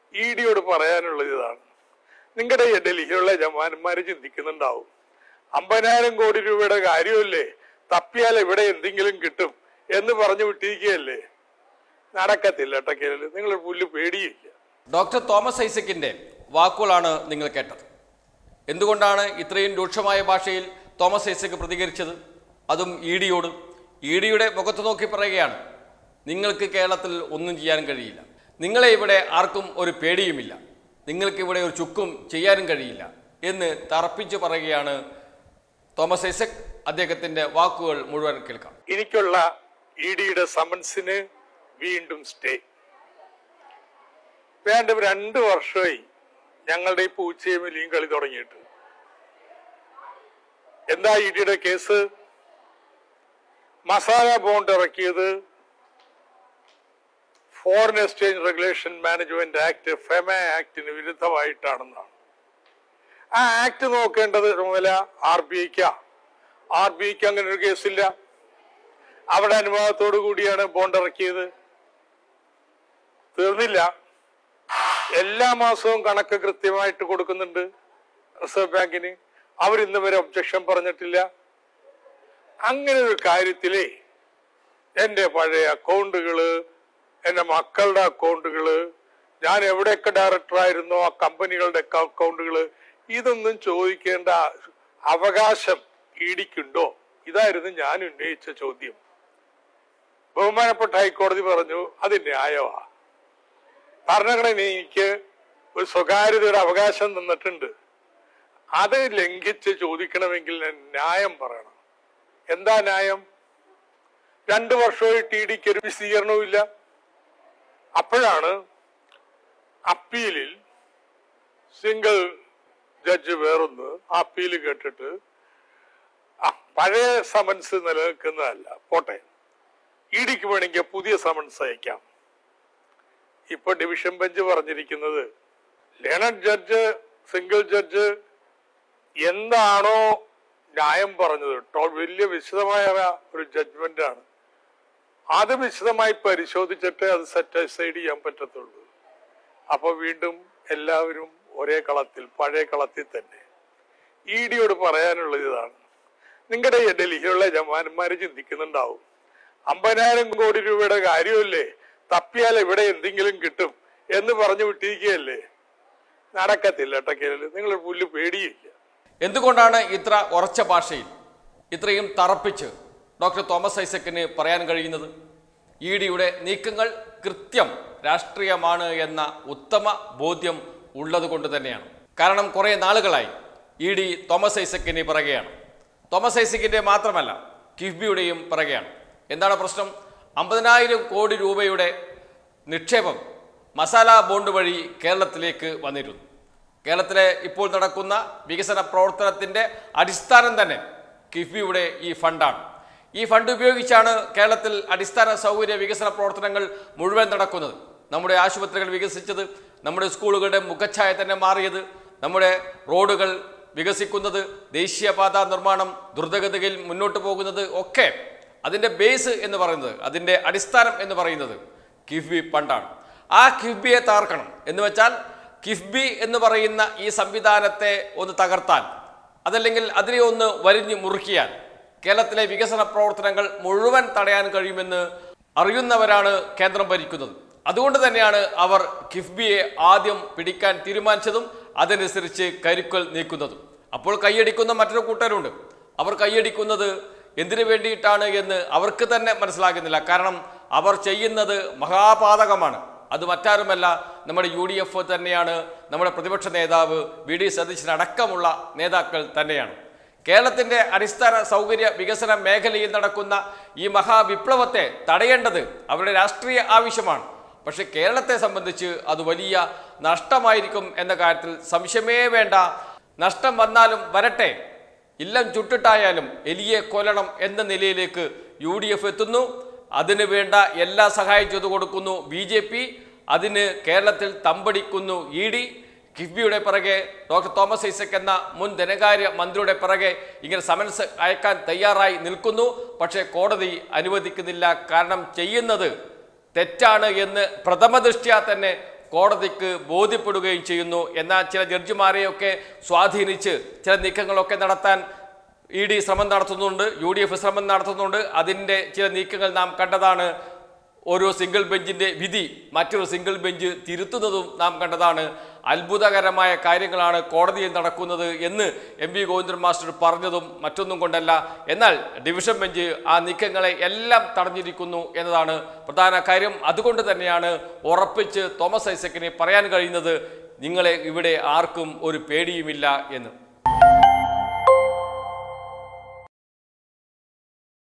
E ഡിയോട് പറയാനുള്ളത് ഇതാണ് നിങ്ങളുടെ ഈ ഡൽഹിയിലുള്ള ജവാന്മാര് ചിന്തിക്കുന്നുണ്ടാവും അമ്പതിനായിരം കോടി രൂപയുടെ കാര്യമല്ലേ തപ്പിയാൽ ഇവിടെ എന്തെങ്കിലും കിട്ടും എന്ന് പറഞ്ഞു വിട്ടിരിക്കുകയല്ലേ നടക്കത്തില്ല ടക്കേല് നിങ്ങൾ പുല്ല് പേടിയില്ല ഡോക്ടർ തോമസ് ഐസക്കിന്റെ വാക്കുകളാണ് നിങ്ങൾ കേട്ടത് എന്തുകൊണ്ടാണ് ഇത്രയും രൂക്ഷമായ ഭാഷയിൽ തോമസ് ഐസക്ക് പ്രതികരിച്ചത് അതും ഇ ഡിയോട് ഇ ഡിയുടെ മുഖത്ത് നോക്കി പറയുകയാണ് നിങ്ങൾക്ക് കേരളത്തിൽ ഒന്നും ചെയ്യാൻ കഴിയില്ല നിങ്ങളെ ഇവിടെ ആർക്കും ഒരു പേടിയുമില്ല നിങ്ങൾക്ക് ഇവിടെ ഒരു ചുക്കും ചെയ്യാനും കഴിയില്ല എന്ന് തറപ്പിച്ച് പറയുകയാണ് തോമസ് ഐസക് അദ്ദേഹത്തിന്റെ വാക്കുകൾ മുഴുവൻ കേൾക്കാം എനിക്കുള്ള ഇ ഡിയുടെ സമൻസിന് വീണ്ടും സ്റ്റേ വേണ്ട രണ്ട് വർഷമായി ഞങ്ങളുടെ ഈ പൂച്ചയും എലിയും കളി തുടങ്ങിയിട്ട് എന്താ ഇ ഡിയുടെ കേസ് മസാല ബോണ്ട് ഇറക്കിയത് foreign exchange regulation management act FEMA ആക്ടിന് വിരുദ്ധമായിട്ടാണെന്നാണ് ആ ആക്ട് നോക്കേണ്ടത് ചുമതല ആർ ബി ഐക്കാ ആർ ബി ഐക്ക് അങ്ങനെ ഒരു കേസില്ല അവിടെ അനുവാദത്തോടു കൂടിയാണ് ബോണ്ട് ഇറക്കിയത് തീർന്നില്ല എല്ലാ മാസവും കണക്ക് കൃത്യമായിട്ട് കൊടുക്കുന്നുണ്ട് റിസർവ് ബാങ്കിന് അവർ ഇന്ന് വരെ ഒബ്ജക്ഷൻ പറഞ്ഞിട്ടില്ല അങ്ങനെ ഒരു കാര്യത്തിലേ എന്റെ പഴയ അക്കൗണ്ടുകള് എന്റെ മക്കളുടെ അക്കൗണ്ടുകള് ഞാൻ എവിടെയൊക്കെ ഡയറക്ടർ ആയിരുന്നോ ആ കമ്പനികളുടെ ഒക്കെ അക്കൗണ്ടുകള് ഇതൊന്നും ചോദിക്കേണ്ട അവകാശം ഇടിക്കുണ്ടോ ഇതായിരുന്നു ഞാൻ ഉന്നയിച്ച ചോദ്യം ബഹുമാനപ്പെട്ട ഹൈക്കോടതി പറഞ്ഞു അത് ന്യായമാ ഭരണഘടന എനിക്ക് ഒരു സ്വകാര്യതയുടെ അവകാശം തന്നിട്ടുണ്ട് അത് ലംഘിച്ച് ചോദിക്കണമെങ്കിൽ ഞാൻ ന്യായം പറയണം എന്താ ന്യായം രണ്ടു വർഷമായി ടി ഡിക്ക് ഒരു വിശദീകരണവും ഇല്ല അപ്പോഴാണ് അപ്പീലിൽ സിംഗിൾ ജഡ്ജ് വേറൊന്ന് ആ അപ്പീല് കേട്ടിട്ട് ആ പഴയ സമൻസ് നിലനിൽക്കുന്നതല്ല പോട്ടെ ഇ ഡിക്ക് വേണമെങ്കിൽ പുതിയ സമൻസ് അയക്കാം ഇപ്പൊ ഡിവിഷൻ ബെഞ്ച് പറഞ്ഞിരിക്കുന്നത് ലേണഡ് ജഡ്ജ് സിംഗിൾ ജഡ്ജ് എന്താണോ ന്യായം പറഞ്ഞത് കേട്ടോ വലിയ വിശദമായ ഒരു ജഡ്ജ്മെന്റ് ആണ് അത് വിശദമായി പരിശോധിച്ചിട്ട് അത് സാറ്റിസ്ഫൈഡ് ചെയ്യാൻ പറ്റത്തുള്ളൂ അപ്പൊ വീണ്ടും എല്ലാവരും ഒരേ കളത്തിൽ പഴയ കളത്തിൽ തന്നെ ഇ ഡിയോട് പറയാനുള്ളത് ഇതാണ് നിങ്ങളുടെ ഈ ഡൽഹിയിലുള്ള ജവാന്മാര് ചിന്തിക്കുന്നുണ്ടാവും അമ്പതിനായിരം കോടി രൂപയുടെ കാര്യമല്ലേ തപ്പിയാൽ ഇവിടെ എന്തെങ്കിലും കിട്ടും എന്ന് പറഞ്ഞു വിട്ടിരിക്കുകയല്ലേ നടക്കത്തില്ല ടക്കേല് നിങ്ങൾ പുല്ല് പേടിയില്ല എന്തുകൊണ്ടാണ് ഇത്ര ഉറച്ച ഭാഷയിൽ ഇത്രയും തറപ്പിച്ച് ഡോക്ടർ തോമസ് ഐസക്കിന് പറയാൻ കഴിയുന്നത് ഇ ഡിയുടെ നീക്കങ്ങൾ കൃത്യം രാഷ്ട്രീയമാണ് എന്ന ഉത്തമ ബോധ്യം ഉള്ളത് കൊണ്ട് തന്നെയാണ് കാരണം കുറേ നാളുകളായി ഇ ഡി തോമസ് ഐസക്കിന് പിറകെയാണ് തോമസ് ഐസക്കിന്റെ മാത്രമല്ല കിഫ്ബിയുടെയും പിറകെയാണ് എന്താണ് പ്രശ്നം അമ്പതിനായിരം കോടി രൂപയുടെ നിക്ഷേപം മസാല ബോണ്ട് വഴി കേരളത്തിലേക്ക് വന്നിരുന്നു കേരളത്തിലെ ഇപ്പോൾ നടക്കുന്ന വികസന പ്രവർത്തനത്തിന്റെ അടിസ്ഥാനം തന്നെ കിഫ്ബിയുടെ ഈ ഫണ്ടാണ് ഈ ഫണ്ട് ഉപയോഗിച്ചാണ് കേരളത്തിൽ അടിസ്ഥാന സൗകര്യ വികസന പ്രവർത്തനങ്ങൾ മുഴുവൻ നടക്കുന്നത് നമ്മുടെ ആശുപത്രികൾ വികസിച്ചത് നമ്മുടെ സ്കൂളുകളുടെ മുഖച്ഛായ തന്നെ മാറിയത് നമ്മുടെ റോഡുകൾ വികസിക്കുന്നത് ദേശീയപാത നിർമ്മാണം ദ്രുതഗതിയിൽ മുന്നോട്ട് പോകുന്നത് ഒക്കെ അതിൻ്റെ ബേസ് എന്ന് പറയുന്നത് അതിൻ്റെ അടിസ്ഥാനം എന്ന് പറയുന്നത് കിഫ്ബി ഫണ്ടാണ് ആ കിഫ്ബിയെ തകർക്കണം എന്ന് വെച്ചാൽ കിഫ്ബി എന്ന് പറയുന്ന ഈ സംവിധാനത്തെ ഒന്ന് തകർത്താൽ അതല്ലെങ്കിൽ അതിനെ ഒന്ന് വരിഞ്ഞു മുറുക്കിയാൽ കേരളത്തിലെ വികസന പ്രവർത്തനങ്ങൾ മുഴുവൻ തടയാൻ കഴിയുമെന്ന് അറിയുന്നവരാണ് കേന്ദ്രം ഭരിക്കുന്നത് അതുകൊണ്ട് തന്നെയാണ് അവർ കിഫ്ബിയെ ആദ്യം പിടിക്കാൻ തീരുമാനിച്ചതും അതനുസരിച്ച് കരുക്കൾ നീക്കുന്നതും അപ്പോൾ കൈയടിക്കുന്ന മറ്റൊരു കൂട്ടരുണ്ട് അവർ കൈയടിക്കുന്നത് എന്തിനു വേണ്ടിയിട്ടാണ് എന്ന് അവർക്ക് തന്നെ മനസ്സിലാകുന്നില്ല കാരണം അവർ ചെയ്യുന്നത് മഹാപാതകമാണ് അത് മറ്റാരുമല്ല നമ്മുടെ യു ഡി എഫ് തന്നെയാണ് നമ്മുടെ പ്രതിപക്ഷ നേതാവ് വി ഡി സതീശൻ അടക്കമുള്ള നേതാക്കൾ തന്നെയാണ് കേരളത്തിന്റെ അടിസ്ഥാന സൗകര്യ വികസന മേഖലയിൽ നടക്കുന്ന ഈ മഹാവിപ്ലവത്തെ തടയേണ്ടത് അവരുടെ രാഷ്ട്രീയ ആവശ്യമാണ് പക്ഷെ കേരളത്തെ സംബന്ധിച്ച് അത് വലിയ നഷ്ടമായിരിക്കും എന്ന കാര്യത്തിൽ സംശയമേ വേണ്ട നഷ്ടം വന്നാലും വരട്ടെ ഇല്ലം ചുട്ടിട്ടായാലും എലിയെ കൊല്ലണം എന്ന നിലയിലേക്ക് യു ഡി എഫ് എത്തുന്നു അതിനു വേണ്ട എല്ലാ സഹായം ചെയ്തു കൊടുക്കുന്നു ബി ജെ പി അതിന് കേരളത്തിൽ തമ്പടിക്കുന്നു ഇ ഡി കിഫ്ബിയുടെ പിറകെ ഡോക്ടർ തോമസ് ഐസക് എന്ന മുൻ ധനകാര്യ മന്ത്രിയുടെ പിറകെ ഇങ്ങനെ സമൻസ് അയക്കാൻ തയ്യാറായി നിൽക്കുന്നു പക്ഷേ കോടതി അനുവദിക്കുന്നില്ല കാരണം ചെയ്യുന്നത് തെറ്റാണ് എന്ന് പ്രഥമ ദൃഷ്ട്യാ തന്നെ കോടതിക്ക് ബോധ്യപ്പെടുകയും ചെയ്യുന്നു എന്നാൽ ചില ജഡ്ജിമാരെയൊക്കെ സ്വാധീനിച്ച് ചില നീക്കങ്ങളൊക്കെ നടത്താൻ ഇ ഡി ശ്രമം നടത്തുന്നുണ്ട് യു ഡി എഫ് ശ്രമം നടത്തുന്നുണ്ട് അതിൻ്റെ ചില നീക്കങ്ങൾ നാം കണ്ടതാണ് ഓരോ സിംഗിൾ ബെഞ്ചിന്റെ വിധി മറ്റൊരു സിംഗിൾ ബെഞ്ച് തിരുത്തുന്നതും നാം കണ്ടതാണ് അത്ഭുതകരമായ കാര്യങ്ങളാണ് കോടതിയിൽ നടക്കുന്നത് എന്ന് എം വി ഗോവിന്ദൻ മാസ്റ്റർ പറഞ്ഞതും മറ്റൊന്നും കൊണ്ടല്ല എന്നാൽ ഡിവിഷൻ ബെഞ്ച് ആ നീക്കങ്ങളെ എല്ലാം തടഞ്ഞിരിക്കുന്നു എന്നതാണ് പ്രധാന കാര്യം അതുകൊണ്ട് തന്നെയാണ് ഉറപ്പിച്ച് തോമസ് ഐസക്കിനെ പറയാൻ കഴിയുന്നത് നിങ്ങളെ ഇവിടെ ആർക്കും ഒരു പേടിയുമില്ല എന്ന്